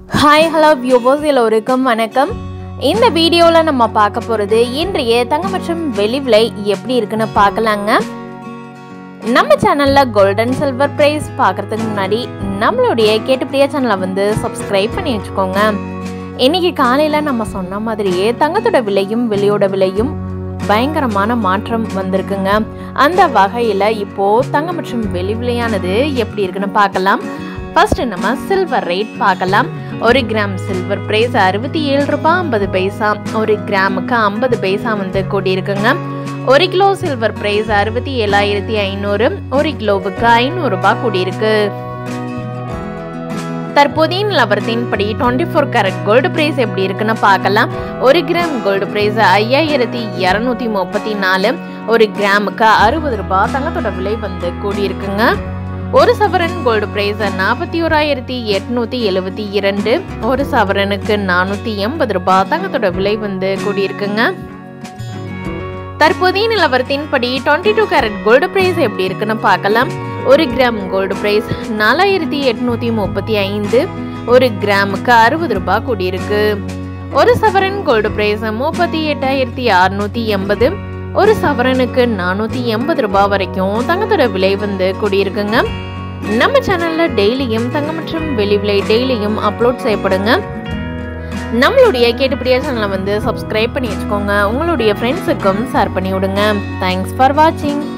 hi hello viewers எல்லோருக்கும் வணக்கம் இந்த வீடியோவில் நம்ம பார்க்க போகிறது இன்றைய தங்கம் மற்றும் வெளி விலை எப்படி இருக்குன்னு பார்க்கலாங்க நம்ம சேனலில் கோல்டன் சில்வர் ப்ரைஸ் பார்க்குறதுக்கு முன்னாடி நம்மளுடைய கேட்டுப்படியா சேனலை வந்து சப்ஸ்கிரைப் பண்ணி வச்சுக்கோங்க இன்னைக்கு காலையில் நம்ம சொன்ன மாதிரியே தங்கத்தோட விலையும் வெளியோட விலையும் பயங்கரமான மாற்றம் வந்திருக்குங்க அந்த வகையில் இப்போது தங்கம் மற்றும் வெளி விலையானது எப்படி இருக்குன்னு பார்க்கலாம் ஃபர்ஸ்ட் நம்ம சில்வர் ரேட் பார்க்கலாம் ஒரு கிராம் சில்வர் பிரைஸ் அறுபத்தி ஏழு ரூபாய் ஐம்பது பைசா ஒரு கிராமுக்கு ஐம்பது பைசா வந்து கூடியிருக்குங்க ஒரு கிலோ சில்வர் பிரைஸ் அறுபத்தி ஏழாயிரத்தி ஐநூறு ஒரு கிலோவுக்கு ஐநூறு ரூபாய் கூடியிருக்கு தற்போதைய நிலவரத்தின்படி twenty four carat gold price எப்படி இருக்குன்னு பார்க்கலாம் ஒரு கிராம் கோல்டு பிரைஸ் ஐயாயிரத்தி இரநூத்தி முப்பத்தி நாலு ஒரு கிராமுக்கு அறுபது ரூபாய் தங்கத்தோட விலை வந்து கூடியிருக்குங்க ஒரு சவரன் கோல்டு பிரைஸ் நாற்பத்தி ஓராயிரத்தி எட்நூத்தி எழுபத்தி இரண்டு ஒரு சவரனுக்கு நானூத்தி எண்பது ரூபாய் தங்கத்தோட விலை வந்து கூடியிருக்குங்க தற்போதைய நிலவரத்தின்படி twenty two carat gold price எப்படி இருக்குன்னு பார்க்கலாம் ஒரு கிராம் கோல்டு பிரைஸ் நாலாயிரத்தி எட்நூத்தி முப்பத்தி ஐந்து ஒரு கிராமுக்கு அறுபது ரூபாய் கூடியிருக்கு ஒரு சவரன் கோல்டு பிரைஸ் முப்பத்தி எட்டாயிரத்தி அறுநூத்தி எண்பது ஒரு சவரனுக்கு நானூற்றி எண்பது ரூபாய் வரைக்கும் தங்கத்தோட விலை வந்து கூடியிருக்குங்க நம்ம சேனலில் டெய்லியும் தங்கம் மற்றும் வெளி விலை டெய்லியும் அப்லோட் செய்யப்படுங்க நம்மளுடைய கேட்டுப்படியா சேனலை வந்து சப்ஸ்கிரைப் பண்ணி வச்சுக்கோங்க உங்களுடைய ஃப்ரெண்ட்ஸுக்கும் ஷேர் பண்ணி விடுங்க தேங்க்ஸ் ஃபார் வாட்சிங்